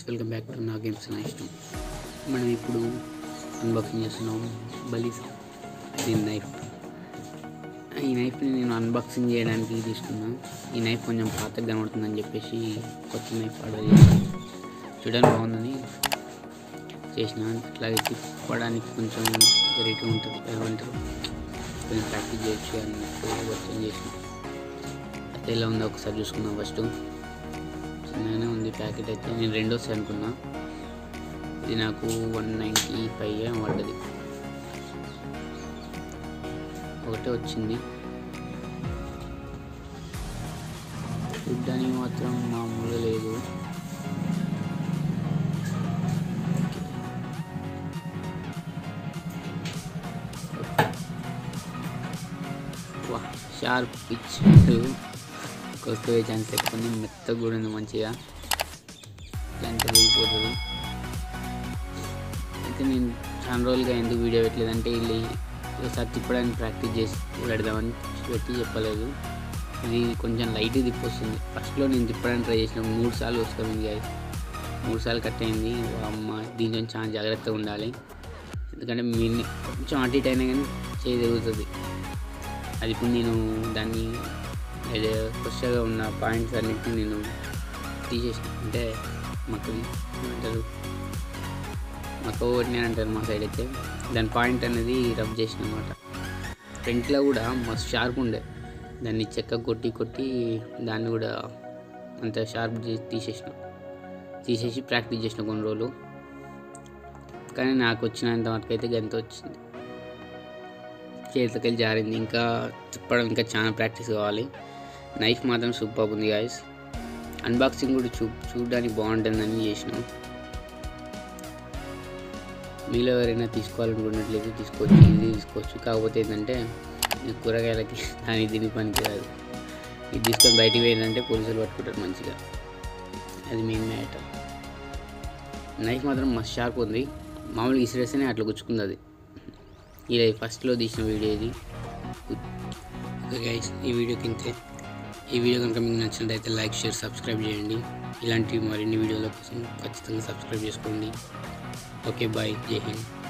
guys welcome back to నా games నా ఇష్టం మనం ఇప్పుడు అన్బాక్సింగ్ చేస్తున్నాం బలీస్ దీని నైఫ్ ఈ నైఫ్ని నేను అన్బాక్సింగ్ చేయడానికి తీసుకున్నా ఈ నైఫ్ కొంచెం పాతగా కనబడుతుందని చెప్పేసి కొత్త నైఫ్ ఆర్డర్ చేశాను చూడడానికి బాగుందని చేసిన అట్లాగే తిప్పడానికి కొంచెం వెరైటీ ఉంటుంది ఏమంటారు కొంచెం ప్రాక్టీస్ చేయొచ్చు అని వచ్చి చేసిన అయితే ఎలా ఉందో ఒకసారి చూసుకుందాం ఫస్ట్ చిన్నగానే ఉంది ప్యాకెట్ అయితే నేను రెండోసారి అనుకున్నా ఇది నాకు వన్ నైంటీ ఫైవ్ పడ్డది ఒకటే వచ్చింది చూడ్డానికి మాత్రం మామూలుగా లేదు వా షార్ప్ పిచ్ కొట్టుకునే ఛాన్స్ ఎక్కువ ఉంది మెత్తగా కూడా ఉంది మంచిగా ఇలాంటి వెళ్ళిపోతుంది అయితే నేను చాలా రోజులుగా ఎందుకు వీడియో పెట్టలేదంటే వీళ్ళు ఒకసారి తిప్పడానికి ప్రాక్టీస్ చేసి పెడదామని పెట్టి చెప్పలేదు ఇది కొంచెం లైట్ తిప్పొస్తుంది ఫస్ట్లో నేను తిప్పడానికి ట్రై చేసిన మూడు సార్లు వస్తుంది గాయ మూడు సార్లు కట్ అయింది అమ్మ దీంట్లో చాలా జాగ్రత్తగా ఉండాలి ఎందుకంటే మీ కొంచెం అటు ఇటు అయినా కానీ చేయి తిరుగుతుంది అది ఇప్పుడు నేను దాన్ని ఏదో కొత్తగా ఉన్న పాయింట్స్ అన్నిటిని నేను తీసేసిన అంటే మక్కది ఏమంటారు మక్క ఒకటి అంటారు మా సైడ్ అయితే దాని పాయింట్ అనేది రబ్ చేసిన అనమాట ఫ్రంట్లో కూడా మస్తు షార్ప్ ఉండే దాన్ని చెక్క కొట్టి కొట్టి దాన్ని కూడా అంత షార్ప్ చేసి తీసేసిన తీసేసి ప్రాక్టీస్ చేసిన కొన్ని రోజులు కానీ నాకు వచ్చినంత వరకు అయితే గంత వచ్చింది చేతికి జారింది ఇంకా తిప్పడం ఇంకా చాలా ప్రాక్టీస్ కావాలి నైఫ్ మాత్రం సూపర్ ఉంది గాయస్ అన్బాక్సింగ్ కూడా చూ చూడడానికి బాగుంటుందని చేసినాం మీలో ఎవరైనా తీసుకోవాలనుకున్నట్లయితే తీసుకోవచ్చు ఇది తీసుకోవచ్చు కాకపోతే ఏంటంటే ఇది కూరగాయలకి దాని దీని పనికి రాదు ఇది తీసుకొని బయటికి పోయిందంటే పోలీసులు పట్టుకుంటారు మంచిగా అది మెయిన్ మ్యాటర్ నైఫ్ మాత్రం మస్తు షార్ప్ ఉంది మామూలుగా ఇసిరేస్తేనే అట్లా గుచ్చుకుంది అది ఇది ఫస్ట్లో తీసిన వీడియో ఇది ఓకే గైస్ ఈ వీడియో కింతే ఈ వీడియో కనుక మీకు నచ్చినట్లయితే లైక్ షేర్ సబ్స్క్రైబ్ చేయండి ఇలాంటి మరిన్ని వీడియోల కోసం ఖచ్చితంగా సబ్స్క్రైబ్ చేసుకోండి ఓకే బాయ్ జై హింద్